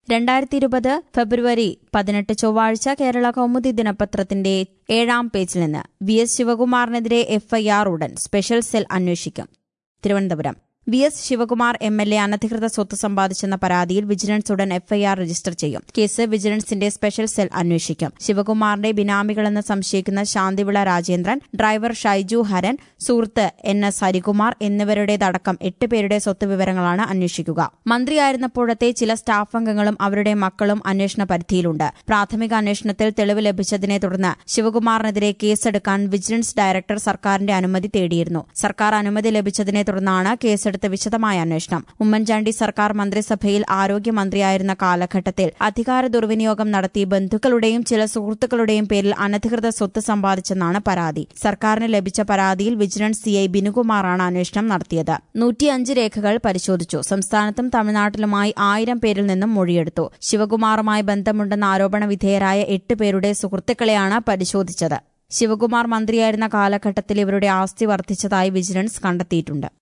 രണ്ടായിരത്തി ഇരുപത് ഫെബ്രുവരി പതിനെട്ട് ചൊവ്വാഴ്ച കേരള കൗമുദി ദിനപത്രത്തിന്റെ ഏഴാം പേജിൽ നിന്ന് വി എസ് ശിവകുമാറിനെതിരെ എഫ്ഐആർ ഉടൻ സ്പെഷ്യൽ സെൽ അന്വേഷിക്കും Thiruvananthapuram V S Sivakumar M L A അനധികൃത സ്വത്ത് സമ്പാദിച്ചെന്ന പരാതിയിൽ വിജിലൻസ് ഉടൻ എഫ്ഐആർ രജിസ്റ്റർ ചെയ്യും കേസ് വിജിലൻസിന്റെ സ്പെഷ്യൽ സെൽ അന്വേഷിക്കും ശിവകുമാറിന്റെ ബിനാമികളെന്ന് സംശയിക്കുന്ന ശാന്തിവിള രാജേന്ദ്രൻ ഡ്രൈവർ ഷൈജു ഹരൻ സുഹൃത്ത് എൻ എസ് ഹരികുമാർ എന്നിവരുടേതടക്കം എട്ട് പേരുടെ സ്വത്ത് വിവരങ്ങളാണ് അന്വേഷിക്കുക മന്ത്രിയായിരുന്നപ്പോഴത്തെ ചില സ്റ്റാഫ് അംഗങ്ങളും അവരുടെ മക്കളും അന്വേഷണ പരിധിയിലുണ്ട് പ്രാഥമിക അന്വേഷണത്തിൽ തെളിവ് ലഭിച്ചതിനെ തുടർന്ന് ശിവകുമാറിനെതിരെ കേസെടുക്കാൻ വിജിലൻസ് ഡയറക്ടർ സർക്കാരിന്റെ അനുമതി തേടിയിരുന്നു സർക്കാർ അനുമതി ലഭിച്ചതിനെ തുടർന്നാണ് കേസെടുത്ത വിശദമായ അന്വേഷണം ഉമ്മൻചാണ്ടി സർക്കാർ മന്ത്രിസഭയിൽ ആരോഗ്യമന്ത്രിയായിരുന്ന കാലഘട്ടത്തിൽ അധികാര ദുർവിനിയോഗം നടത്തി ബന്ധുക്കളുടെയും ചില സുഹൃത്തുക്കളുടെയും പേരിൽ അനധികൃത സ്വത്ത് സമ്പാദിച്ചെന്നാണ് പരാതി സർക്കാരിന് ലഭിച്ച പരാതിയിൽ വിജിലൻസ് സിഐ ബിനുകുമാറാണ് അന്വേഷണം നടത്തിയത് നൂറ്റിയഞ്ച് രേഖകൾ പരിശോധിച്ചു സംസ്ഥാനത്തും തമിഴ്നാട്ടിലുമായി ആയിരം പേരിൽ നിന്നും മൊഴിയെടുത്തു ശിവകുമാറുമായി ബന്ധമുണ്ടെന്ന ആരോപണ വിധേയരായ എട്ട് പേരുടെ സുഹൃത്തുക്കളെയാണ് പരിശോധിച്ചത് ശിവകുമാർ മന്ത്രിയായിരുന്ന കാലഘട്ടത്തിൽ ഇവരുടെ ആസ്തി വർദ്ധിച്ചതായി വിജിലൻസ് കണ്ടെത്തിയിട്ടുണ്ട്